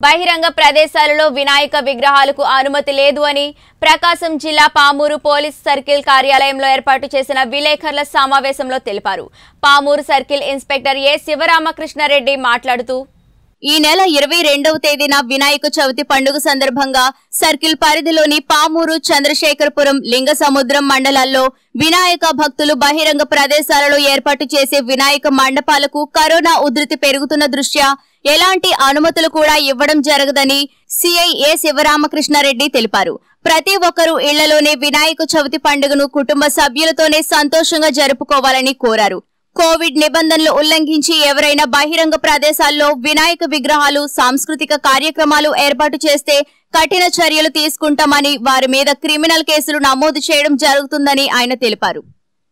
బహిరంగ ప్రదేశాలలో వినాయక విగ్రహాలకు అనుమతి లేదు అని ప్రకాశం జిల్లా పామూరు పోలీస్ సర్కిల్ కార్యాలయంలో ఏర్పాటు చేసిన విలేకరుల సమావేశంలో తెలిపారు Pamuru circle inspector A Sivaramakrishnareddy మాట్లాడుతూ ఈ నెల ఇరవై రెండవ తేదీన వినాయక చవితి పండుగ సందర్భంగా సర్కిల్ పరిధిలోని పామూరు చంద్రశేఖరపురం లింగ సముద్రం మండలాల్లో వినాయక భక్తులు బహిరంగ ప్రదేశాలలో ఏర్పాటు చేసే వినాయక మండపాలకు కరోనా ఉధృతి పెరుగుతున్న దృష్ట్యా ఎలాంటి అనుమతులు కూడా ఇవ్వడం జరగదని సిఐ ఏ శివరామకృష్ణారెడ్డి తెలిపారు ప్రతి ఒక్కరూ ఇళ్లలోనే వినాయక చవితి పండుగను కుటుంబ సభ్యులతోనే సంతోషంగా జరుపుకోవాలని కోరారు కోవిడ్ నిబంధనలు ఉల్లంఘించి ఎవరైనా బహిరంగ ప్రదేశాల్లో వినాయక విగ్రహాలు సాంస్కృతిక కార్యక్రమాలు ఏర్పాటు చేస్తే కఠిన చర్యలు తీసుకుంటామని వారి మీద క్రిమినల్ కేసులు నమోదు చేయడం జరుగుతుందని ఆయన తెలిపారు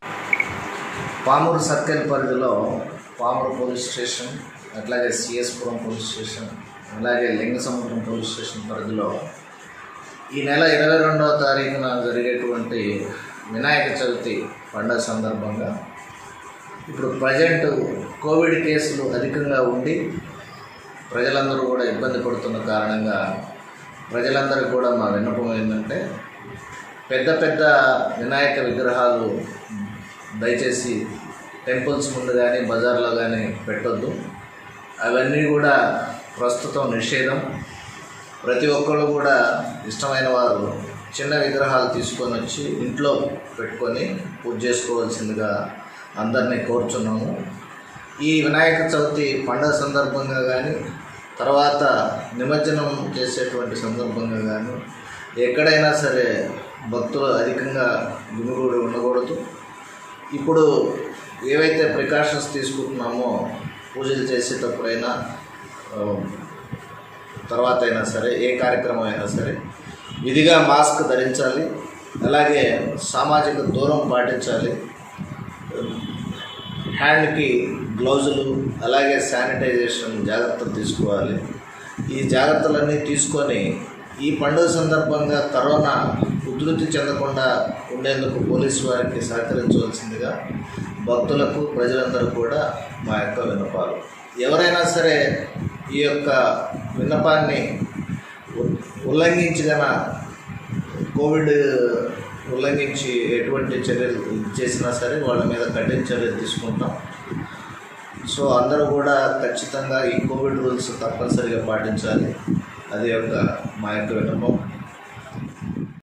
పామూరు సర్కిల్ పరిధిలో పామూరు పోలీస్ స్టేషన్ అట్లాగే సిఎస్పురం పోలీస్ స్టేషన్ అలాగే లింగసముద్రం పోలీస్ స్టేషన్ పరిధిలో ఈ నెల ఇరవై రెండవ తారీఖున జరిగేటువంటి వినాయక చవితి పండుగ సందర్భంగా ఇప్పుడు ప్రజెంట్ కోవిడ్ కేసులు అధికంగా ఉండి ప్రజలందరూ కూడా ఇబ్బంది పడుతున్న కారణంగా ప్రజలందరికీ కూడా మా విన్నపం ఏంటంటే పెద్ద పెద్ద వినాయక విగ్రహాలు దయచేసి టెంపుల్స్ ముందు కానీ బజార్లో కానీ పెట్టొద్దు అవన్నీ కూడా ప్రస్తుతం నిషేధం ప్రతి ఒక్కళ్ళు కూడా ఇష్టమైన వారు చిన్న విగ్రహాలు తీసుకొని వచ్చి ఇంట్లో పెట్టుకొని పూజ చేసుకోవాల్సిందిగా అందరినీ కోరుచున్నాము ఈ వినాయక చవితి పండుగ సందర్భంగా కానీ తర్వాత నిమజ్జనం చేసేటువంటి సందర్భంగా కానీ ఎక్కడైనా సరే భక్తులు అధికంగా గుమిగూడి ఉండకూడదు ఇప్పుడు ఏవైతే ప్రికాషన్స్ తీసుకుంటున్నామో పూజలు చేసేటప్పుడైనా ఆ, తర్వాత అయినా సరే ఏ కార్యక్రమం అయినా సరే విధిగా మాస్క్ ధరించాలి అలాగే సామాజిక దూరం పాటించాలి హ్యాండ్కి గ్లౌజులు అలాగే శానిటైజేషన్ జాగ్రత్తలు తీసుకోవాలి ఈ జాగ్రత్తలన్నీ తీసుకొని ఈ పండుగ సందర్భంగా కరోనా ఉధృతి చెందకుండా ఉండేందుకు పోలీసు వారికి సహకరించవలసిందిగా భక్తులకు ప్రజలందరూ కూడా మా యొక్క విన్నపాలు ఎవరైనా సరే ఈ యొక్క విన్నపాన్ని ఉ- ఉల్లంఘించగల కోవిడ్ ఉల్లంఘించి ఎటువంటి చర్యలు చేసినా సరే వాళ్ళ మీద కఠిన చర్యలు తీసుకుంటాం సో అందరూ కూడా ఖచ్చితంగా ఈ కోవిడ్ రూల్స్ తప్పనిసరిగా పాటించాలి అది యొక్క మా యొక్క విన్నపం